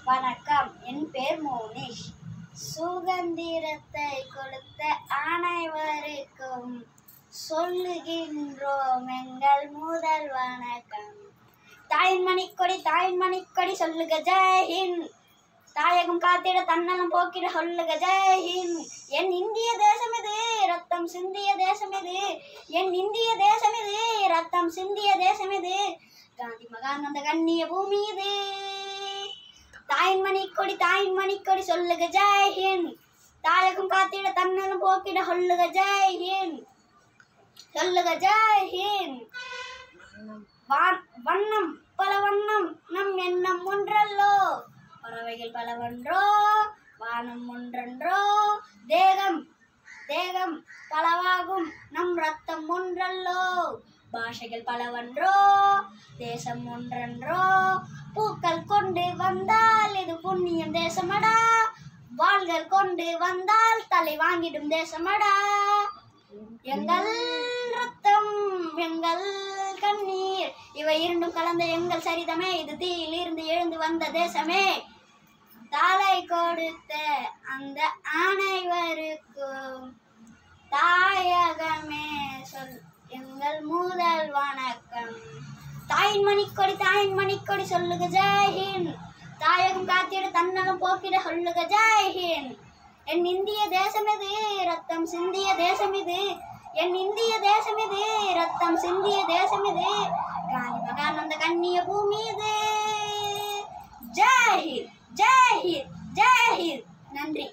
வணக்கம் என் பேர் மோனிஷ் சுதந்திரத்தை கொடுத்த அனைவருக்கும் சொல்லுகின்றோம் எங்கள் முதல் வணக்கம் தாயின் மணிக்கொடி தாயின் மணிக்கொடி சொல்லுக ஜெய் ஹிந்த் தாயகம் காத்திட தன்னலம் போக்கிட சொல்லுக ஜெய் ஹிந்த் என் இந்திய தேசம் இது ரத்தம் சிந்திய தேசம் இது என் இந்திய தேசம் இது ரத்தம் சிந்திய தேசம் இது காந்தி மகான் வந்த கண்ணிய பூமி இது தாயின் மணிக்கொடி தாயின் மணிக்கொடி சொல்லுக ஜெய் ஹிந்த் தாயகம் காத்திட தன்னலம் போக்கிட சொல்லுக ஜெய் ஹிந்த் சொல்லுக ஜெய் ஹிந்த் வான்- வண்ணம் பல வண்ணம் நம் எண்ணம் ஒன்றல்லோ பறவைகள் பல ஒன்றோ வானம் ஒன்றன்றோ தேகம் தேகம் பலவாகும் நம் ரத்தம் ஒன்றல்லோ பாஷைகள் பலவன்றோ தேசம் ஒன்றன்றோ பூக்கள் கொண்டு வந்தால் இது புண்ணியம் தேசமடா வாள்கள் கொண்டு வந்தால் தலை வாங்கிடும் தேசமடா எங்கள் ரத்தம் எங்கள் கண்ணீர் இவை இரண்டும் கலந்த எங்கள் சரிதமே இது தீயிலிருந்து எழுந்து வந்த தேசமே தலை கொடுத்த அந்த அனைவருக்கும் தாயகமே சொல் எங்கள் முதல் வணக்கம் தாயின் மணிக்கொடி தாயின் மணிக்கொடி சொல்லுக ஜெய்ஹிந்த் தாயகம் காத்திட தன்னலம் போக்கிட சொல்லுக ஜெய்ஹிந்த் என் இந்திய தேசம் இது ரத்தம் சிந்திய தேசம் இது என் இந்திய தேசம் இது ரத்தம் சிந்திய தேசம் இது காந்தி மகான் வந்த கண்ணிய பூமி இது ஜெய்ஹிந்த் ஜெய்ஹிந்த் ஜெய்ஹிந்த் நன்றி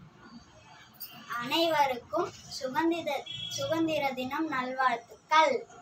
அனைவருக்கும் சுதந்திர சுதந்திர தினம் நல்வாழ்த்துக்கள்